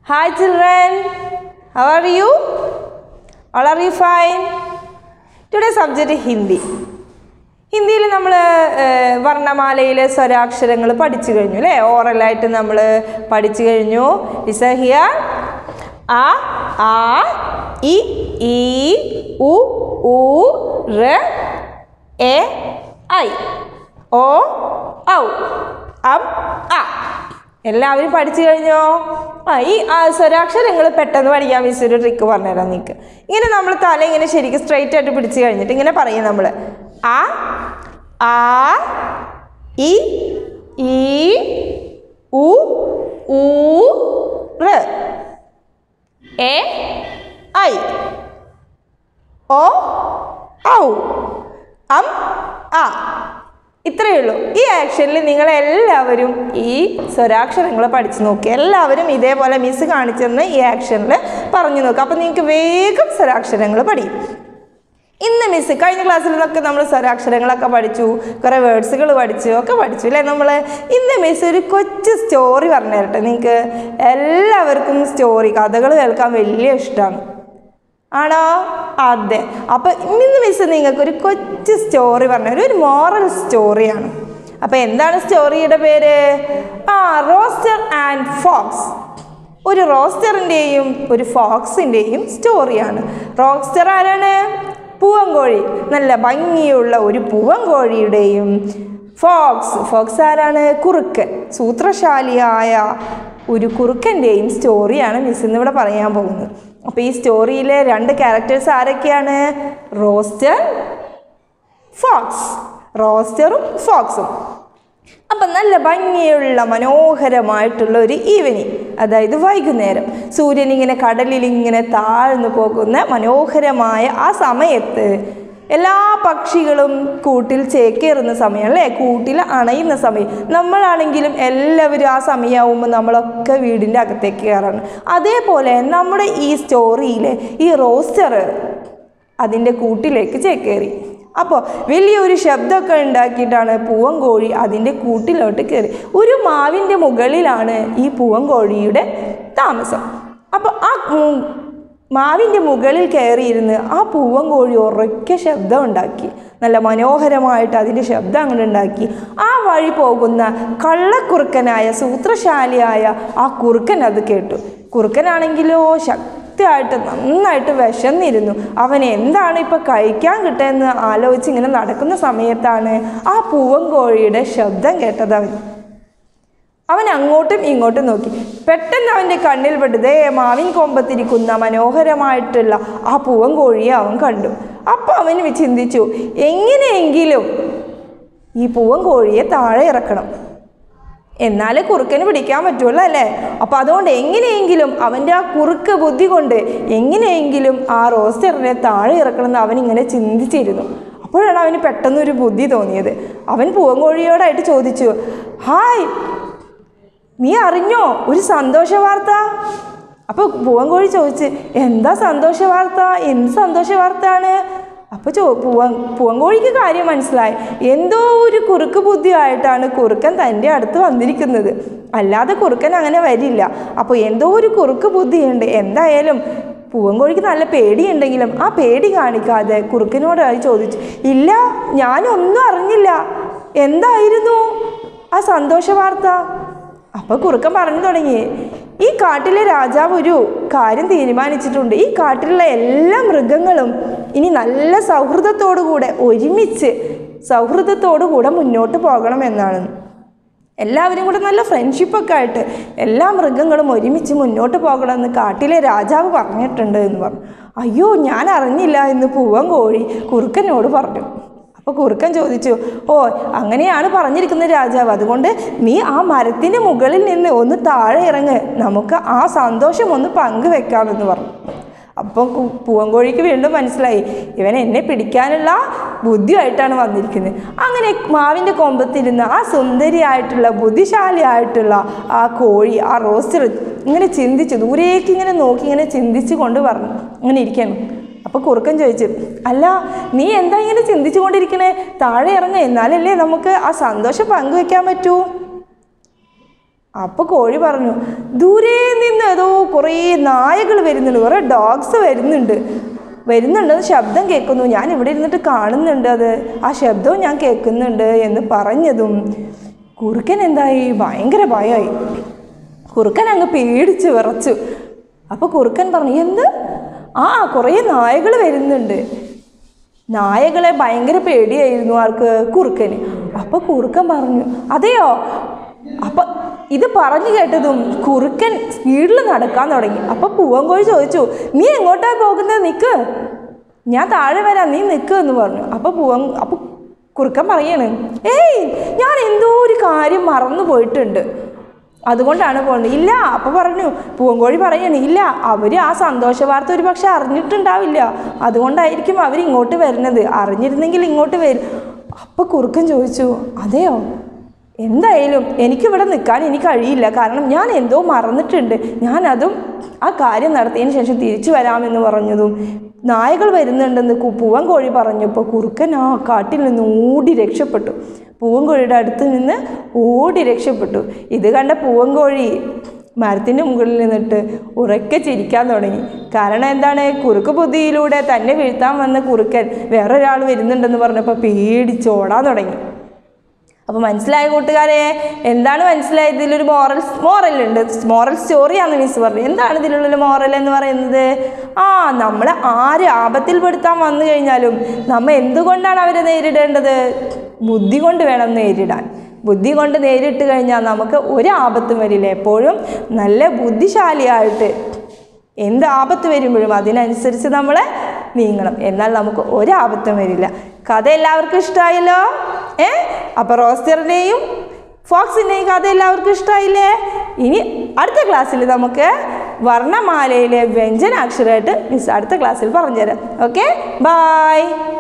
Hi children, how are you? All are you fine? Today subject Hindi ഹിന്ദിയിൽ നമ്മൾ വർണ്ണമാലയിലെ സ്വരാക്ഷരങ്ങൾ പഠിച്ചു കഴിഞ്ഞു അല്ലേ ഓറലായിട്ട് നമ്മൾ പഠിച്ചു കഴിഞ്ഞു ലിസ ഹിയർ ആ ആ ഇ ഈ ഉ ഊ റ് എ ഐ ഓ ഔ അം ആ എല്ലാവരും പഠിച്ചു കഴിഞ്ഞോ ആ ഈ ആ സ്വരാക്ഷരങ്ങൾ പെട്ടെന്ന് പഠിക്കാൻ മിസ് ഒരു ട്രിക്ക് പറഞ്ഞുതരാം നിൽക്ക് ഇങ്ങനെ നമ്മൾ തല ഇങ്ങനെ ശരിക്കും സ്ട്രെയിറ്റ് ആയിട്ട് പിടിച്ച് കഴിഞ്ഞിട്ട് ഇങ്ങനെ പറയും നമ്മൾ ആ ആ ഇ ഈ ഉ ഊ റ് എ ഐ ഓ ഔ അം ആ ഇത്രയേ ഉള്ളൂ ഈ ആക്ഷനിൽ നിങ്ങൾ എല്ലാവരും ഈ സ്വരാക്ഷരങ്ങൾ പഠിച്ചു നോക്കി എല്ലാവരും ഇതേപോലെ മിസ് കാണിച്ചെന്ന് ഈ ആക്ഷനിൽ പറഞ്ഞു നോക്കുക അപ്പം നിങ്ങൾക്ക് വേഗം സ്വരാക്ഷരങ്ങൾ പഠിക്കും ഇന്ന് മിസ് കഴിഞ്ഞ ക്ലാസ്സിൽ നിന്നൊക്കെ നമ്മൾ സ്വരാക്ഷരങ്ങളൊക്കെ പഠിച്ചു കുറേ വേർഡ്സുകൾ പഠിച്ചു ഒക്കെ പഠിച്ചു അല്ലേ നമ്മൾ ഇന്ന് മിസ് ഒരു കൊച്ചു സ്റ്റോറി പറഞ്ഞു തരട്ടെ നിങ്ങൾക്ക് എല്ലാവർക്കും സ്റ്റോറി കഥകൾ കേൾക്കാൻ വലിയ ഇഷ്ടമാണ് ആണോ അതെ അപ്പോൾ ഇന്ന് മിസ് നിങ്ങൾക്ക് ഒരു കൊച്ചു സ്റ്റോറി പറഞ്ഞു ഒരു മോറൽ സ്റ്റോറിയാണ് അപ്പോൾ എന്താണ് സ്റ്റോറിയുടെ പേര് ആ റോസ്റ്റർ ആൻഡ് ഫോക്സ് ഒരു റോസ്റ്ററിൻ്റെയും ഒരു ഫോക്സിൻ്റെയും സ്റ്റോറിയാണ് റോസ്റ്റർ ആരാണ് പൂവൻകോഴി നല്ല ഭംഗിയുള്ള ഒരു പൂവൻകോഴിയുടെയും ഫോക്സ് ഫോക്സ് ആരാണ് കുറുക്കൻ സൂത്രശാലിയായ ഒരു കുറുക്കൻ്റെയും സ്റ്റോറിയാണ് മിസ് ഇന്നിവിടെ പറയാൻ പോകുന്നത് അപ്പോൾ ഈ സ്റ്റോറിയിലെ രണ്ട് ക്യാരക്ടേഴ്സ് ആരൊക്കെയാണ് റോസ്റ്റർ ഫോക്സ് റോസ്റ്ററും ഫോക്സും അപ്പം നല്ല ഭംഗിയുള്ള മനോഹരമായിട്ടുള്ള ഒരു ഈവനിങ് അതായത് വൈകുന്നേരം സൂര്യൻ ഇങ്ങനെ കടലിൽ ഇങ്ങനെ താഴ്ന്നു പോകുന്ന മനോഹരമായ ആ സമയത്ത് എല്ലാ പക്ഷികളും കൂട്ടിൽ ചേക്കേറുന്ന സമയം അല്ലേ കൂട്ടിൽ അണയുന്ന സമയം നമ്മളാണെങ്കിലും എല്ലാവരും ആ സമയമാകുമ്പോൾ നമ്മളൊക്കെ വീടിൻ്റെ അകത്തേക്ക് കയറാണ് അതേപോലെ നമ്മുടെ ഈ സ്റ്റോറിയിലെ ഈ റോസ്റ്റർ അതിൻ്റെ കൂട്ടിലേക്ക് ചേക്കേറി അപ്പോൾ വലിയൊരു ശബ്ദമൊക്കെ ഉണ്ടാക്കിയിട്ടാണ് പൂവൻകോഴി അതിൻ്റെ കൂട്ടിലോട്ട് കയറി ഒരു മാവിൻ്റെ മുകളിലാണ് ഈ പൂവൻകോഴിയുടെ താമസം അപ്പോൾ ആ ഉം, മാവിൻ്റെ മുകളിൽ കയറിയിരുന്ന് ആ പൂവൻകോഴി ഉറക്കെ ശബ്ദം ഉണ്ടാക്കി നല്ല മനോഹരമായിട്ട് അതിൻ്റെ ശബ്ദം അങ്ങനെ ഉണ്ടാക്കി ആ വഴി പോകുന്ന കള്ളക്കുറുക്കനായ സൂത്രശാലിയായ ആ കുറുക്കൻ അത് കേട്ടു കുറുക്കനാണെങ്കിലോ ശക്തിയായിട്ട് നന്നായിട്ട് വിശന്നിരുന്നു അവൻ എന്താണ് ഇപ്പോൾ കഴിക്കാൻ കിട്ടുകയെന്ന് ആലോചിച്ച് ഇങ്ങനെ നടക്കുന്ന സമയത്താണ് ആ പൂവൻകോഴിയുടെ ശബ്ദം കേട്ടത് അവൻ അവൻ അങ്ങോട്ടും ഇങ്ങോട്ടും നോക്കി പെട്ടെന്ന് അവൻ്റെ കണ്ണിൽ പെട്ടതേ മാവിൻ കൊമ്പത്തിരിക്കുന്ന മനോഹരമായിട്ടുള്ള ആ പൂവൻ കോഴിയെ അവൻ കണ്ടു അപ്പോൾ അവൻ ചിന്തിച്ചു എങ്ങനെയെങ്കിലും ഈ പൂവൻ കോഴിയെ താഴെ ഇറക്കണം എന്നാലേ കുറുക്കന് പിടിക്കാൻ പറ്റുള്ളൂ അല്ലേ അപ്പം അതുകൊണ്ട് എങ്ങനെയെങ്കിലും അവൻ്റെ ആ കുറുക്ക് ബുദ്ധി കൊണ്ട് എങ്ങനെയെങ്കിലും ആ റോസ്റ്ററിനെ താഴെ ഇറക്കണമെന്ന് അവൻ ഇങ്ങനെ ചിന്തിച്ചിരുന്നു അപ്പോഴാണ് അവന് പെട്ടെന്നൊരു ബുദ്ധി തോന്നിയത് അവൻ പൂവൻകോഴിയോടായിട്ട് ചോദിച്ചു ഹായ് നീ അറിഞ്ഞോ ഒരു സന്തോഷ വാർത്ത അപ്പോൾ പൂവൻകോഴി ചോദിച്ച് എന്താ സന്തോഷ വാർത്ത എന്ത് സന്തോഷ വാർത്തയാണ് അപ്പോൾ ചോ പൂവൻ പൂവൻകോഴിക്ക് കാര്യം മനസ്സിലായി എന്തോ ഒരു കുറുക്ക് ബുദ്ധിയായിട്ടാണ് കുറുക്കൻ തൻ്റെ അടുത്ത് വന്നിരിക്കുന്നത് അല്ലാതെ കുറുക്കൻ അങ്ങനെ വരില്ല അപ്പോൾ എന്തോ ഒരു കുറുക്ക് ബുദ്ധിയുണ്ട് എന്തായാലും പൂവൻകോഴിക്ക് നല്ല പേടിയുണ്ടെങ്കിലും ആ പേടി കാണിക്കാതെ കുറുക്കനോടായി ചോദിച്ചു ഇല്ല ഞാനൊന്നും അറിഞ്ഞില്ല എന്തായിരുന്നു ആ സന്തോഷ വാർത്ത അപ്പോൾ കുറുക്കൻ പറഞ്ഞു തുടങ്ങി ഈ കാട്ടിലെ രാജാവ് ഒരു കാര്യം തീരുമാനിച്ചിട്ടുണ്ട് ഈ കാട്ടിലുള്ള എല്ലാ മൃഗങ്ങളും ഇനി നല്ല സൗഹൃദത്തോടുകൂടെ ഒരുമിച്ച് സൗഹൃദത്തോടുകൂടെ മുന്നോട്ട് പോകണമെന്നാണ് എല്ലാവരും കൂടെ നല്ല ഫ്രണ്ട്ഷിപ്പൊക്കെ ആയിട്ട് എല്ലാ മൃഗങ്ങളും ഒരുമിച്ച് മുന്നോട്ട് പോകണമെന്ന് കാട്ടിലെ രാജാവ് പറഞ്ഞിട്ടുണ്ട് എന്ന് പറഞ്ഞു അയ്യോ ഞാൻ അറിഞ്ഞില്ല എന്ന് പൂവൻ കോഴി കുറുക്കനോട് പറഞ്ഞു അപ്പോൾ കുറുക്കൻ ചോദിച്ചു ഓ അങ്ങനെയാണ് പറഞ്ഞിരിക്കുന്നത് രാജാവ് അതുകൊണ്ട് നീ ആ മരത്തിൻ്റെ മുകളിൽ നിന്ന് ഒന്ന് താഴെ ഇറങ്ങ് നമുക്ക് ആ സന്തോഷം ഒന്ന് പങ്കുവെക്കാമെന്ന് പറഞ്ഞു അപ്പോൾ കു- പൂവൻകോഴിക്ക് വീണ്ടും മനസ്സിലായി ഇവൻ എന്നെ പിടിക്കാനുള്ള ബുദ്ധിയായിട്ടാണ് വന്നിരിക്കുന്നത് അങ്ങനെ മാവിൻ്റെ കൊമ്പത്തിരുന്ന ആ സുന്ദരിയായിട്ടുള്ള ബുദ്ധിശാലിയായിട്ടുള്ള ആ കോഴി ആ റോസ്റ്റർ ഇങ്ങനെ ചിന്തിച്ചു ദൂരേക്ക് ഇങ്ങനെ നോക്കി ഇങ്ങനെ ചിന്തിച്ചു കൊണ്ട് പറഞ്ഞു ഇങ്ങനെ ഇരിക്കണം അപ്പോൾ കുറുക്കൻ ചോദിച്ചു അല്ല നീ എന്താ ഇങ്ങനെ ചിന്തിച്ചു കൊണ്ടിരിക്കണേ താഴെ ഇറങ്ങ് എന്നാലല്ലേ നമുക്ക് ആ സന്തോഷം പങ്കുവെക്കാൻ പറ്റൂ അപ്പോൾ കോഴി പറഞ്ഞു ദൂരെ നിന്ന് ഏതോ കുറേ നായകൾ വരുന്നുണ്ട് കുറേ ഡോഗ്സ് വരുന്നുണ്ട് വരുന്നുണ്ടെന്ന് ശബ്ദം കേൾക്കുന്നു ഞാൻ ഇവിടെ ഇരുന്നിട്ട് കാണുന്നുണ്ട് അത് ആ ശബ്ദവും ഞാൻ കേൾക്കുന്നുണ്ട് എന്ന് പറഞ്ഞതും കുറുക്കൻ എന്തായി ഭയങ്കര ഭയമായി കുറുക്കൻ അങ്ങ് പേടിച്ച് വിറച്ചു അപ്പോൾ കുറുക്കൻ പറഞ്ഞു എന്ത് ആ കുറേ നായകൾ വരുന്നുണ്ട് നായകളെ ഭയങ്കര പേടിയായിരുന്നു ആർക്ക് കുറുക്കന് അപ്പൊ കുറുക്കൻ പറഞ്ഞു അതെയോ അപ്പൊ ഇത് പറഞ്ഞു കേട്ടതും കുറുക്കൻ സ്പീഡിൽ നടക്കാൻ തുടങ്ങി അപ്പൊ പൂവൻകോഴി ചോദിച്ചു നീ എങ്ങോട്ടാ പോകുന്നത് നിക്ക് ഞാൻ താഴെ വരാം നീ നിൽക്ക് എന്ന് പറഞ്ഞു അപ്പൊ പൂവൻ അപ്പൊ കുറുക്കൻ പറയാണ് ഏയ് ഞാൻ എന്തോ ഒരു കാര്യം മറന്നു പോയിട്ടുണ്ട് അതുകൊണ്ടാണ് പോകുന്നത് ഇല്ല അപ്പോൾ പറഞ്ഞു പൂവൻകോഴി പറയാണ് ഇല്ല അവർ ആ സന്തോഷ വാർത്ത ഒരു പക്ഷെ അറിഞ്ഞിട്ടുണ്ടാവില്ല അതുകൊണ്ടായിരിക്കും അവർ ഇങ്ങോട്ട് വരുന്നത് അറിഞ്ഞിരുന്നെങ്കിൽ ഇങ്ങോട്ട് വരും അപ്പോൾ കുറുക്കൻ ചോദിച്ചു അതെയോ എന്തായാലും എനിക്കിവിടെ നിൽക്കാൻ എനിക്ക് കഴിയില്ല കാരണം ഞാൻ എന്തോ മറന്നിട്ടുണ്ട് ഞാനതും ആ കാര്യം നടത്തിയതിന് ശേഷം തിരിച്ചു വരാമെന്ന് പറഞ്ഞതും നായകൾ വരുന്നുണ്ടെന്ന് കു- പൂവൻ കോഴി പറഞ്ഞപ്പോൾ കുറുക്കൻ ആ കാട്ടിൽ നിന്ന് ഓടി രക്ഷപ്പെട്ടു പൂവൻ കോഴിയുടെ അടുത്ത് നിന്ന് ഓടി രക്ഷപ്പെട്ടു ഇത് കണ്ട പൂവൻ കോഴി മരത്തിൻ്റെ മുകളിൽ നിന്നിട്ട് ഉറക്കെ ചിരിക്കാൻ തുടങ്ങി കാരണം എന്താണ് കുറുക്ക് ബുദ്ധിയിലൂടെ തന്നെ വീഴ്ത്താൻ വന്ന കുറുക്കൻ വേറൊരാൾ വരുന്നുണ്ടെന്ന് പറഞ്ഞപ്പോൾ പേടിച്ചോടാൻ തുടങ്ങി അപ്പോൾ മനസ്സിലായ കൂട്ടുകാരെ എന്താണ് മനസ്സിലായത് ഇതിലൊരു മോറൽ മോറൽ ഉണ്ട് മോറൽ സ്റ്റോറിയാന്ന് മിസ് പറഞ്ഞു എന്താണ് ഇതിലുള്ള മോറൽ എന്ന് പറയുന്നത് ആ നമ്മളെ ആര് ആപത്തിൽ പെടുത്താൻ വന്നു കഴിഞ്ഞാലും നമ്മൾ എന്തുകൊണ്ടാണ് അവരെ നേരിടേണ്ടത് ബുദ്ധി കൊണ്ട് വേണം നേരിടാൻ ബുദ്ധി കൊണ്ട് നേരിട്ട് കഴിഞ്ഞാൽ നമുക്ക് ഒരു ആപത്തും വരില്ല എപ്പോഴും നല്ല ബുദ്ധിശാലിയായിട്ട് എന്ത് ആപത്ത് വരുമ്പോഴും അതിനനുസരിച്ച് നമ്മൾ നീങ്ങണം എന്നാൽ നമുക്ക് ഒരു ആപത്തും വരില്ല കഥ എല്ലാവർക്കും ഇഷ്ടമായല്ലോ ഏ അപ്പോൾ റോസ്റ്ററിൻ്റെയും ഫോക്സിൻ്റെയും കഥ എല്ലാവർക്കും ഇഷ്ടമായില്ലേ ഇനി അടുത്ത ക്ലാസ്സിൽ നമുക്ക് വർണ്ണമാലയിലെ വ്യഞ്ജനാക്ഷരമായിട്ട് മിസ് അടുത്ത ക്ലാസ്സിൽ പറഞ്ഞുതരാം ഓക്കെ ബായ്